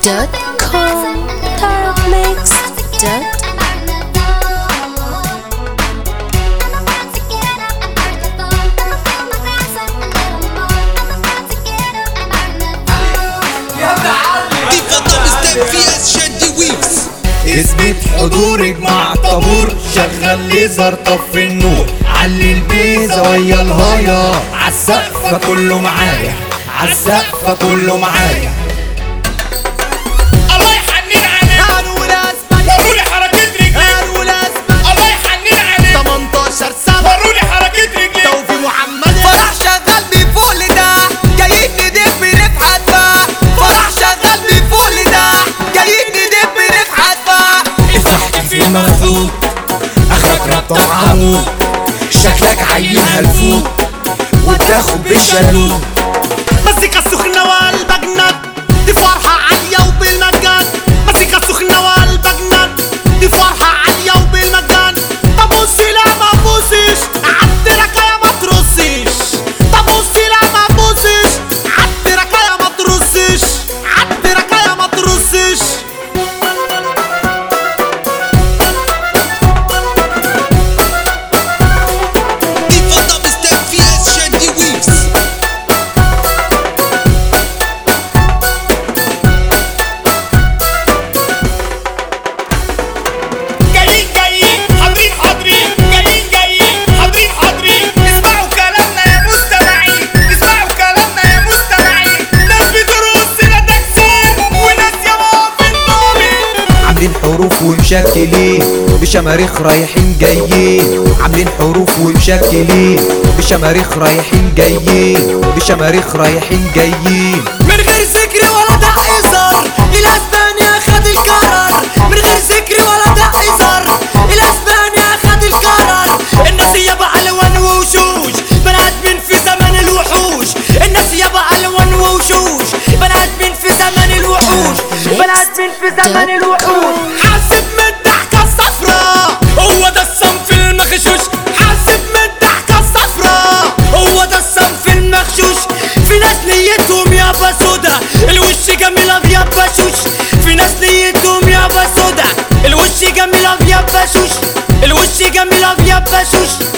tarabmix.com tarabmix.com ديفا دبل ستيب في اس شادي ويكس اثبت حضورك مع طابور شغل ليزر طفي النور علي البيزا ويا الهايا عالسقفة كله معايا عالسقفة كله معايا الله يحنن عليك هنقول اسبانيا وروني حركة رجليك هنقول اسبانيا الله يحنن عليك 18 سنة وروني حركة رجليك توفي محمد فرح شغال بفول ده جايين ندب برفعة بقى فرح شغال بفول ده جايين ندب برفعة بقى افرح في المفروض اخرك ربطة عمود شكلك عيل هلفوت وبتاخد بالشلوت مزيكا سخنة وقلبك ند دي فرحة عالية وبالمجان مزيكا سخنة وقلبك ند دي فرحة عالية وبالمجان طب بصي لا ما تبصيش عالتركة يا ما ترصيش طب بصي لا ما تبصيش عالتركة يا ما ترصيش عالتركة يا ما ترصيش ديفا دبل ستيب في اس شادي ويكس جايين جايين حاضرين حاضرين جايين جايين حاضرين حاضرين اسمعوا كلامنا يا مستمعين اسمعوا كلامنا يا مستمعين ناس بترقص لا تكسير وناس يا في الطابين عاملين حروف ومشكلين بشماريخ رايحين جايين عاملين حروف ومشكلين بشماريخ رايحين جايين بشماريخ رايحين جايين من غير ذكر ولا تعيزر الاسبانيا خد القرار من غير ذكر ولا تعيزر الاسبانيا خد القرار الناس يابا الوان ووشوش بني ادمين في زمن الوحوش الناس يابا الوان ووشوش بني ادمين في زمن الوحوش بني ادمين في زمن الوحوش حاسب من الضحكة الصفراء هو ده الصنف المغشوش حاسب من الضحكة الصفراء هو ده الصنف المغشوش في ناس نيتهم يابا سودا الوش جميل ابيض بشوش في ناس نيتهم يابا سودا الوش جميل ابيض بشوش الوش جميل ابيض بشوش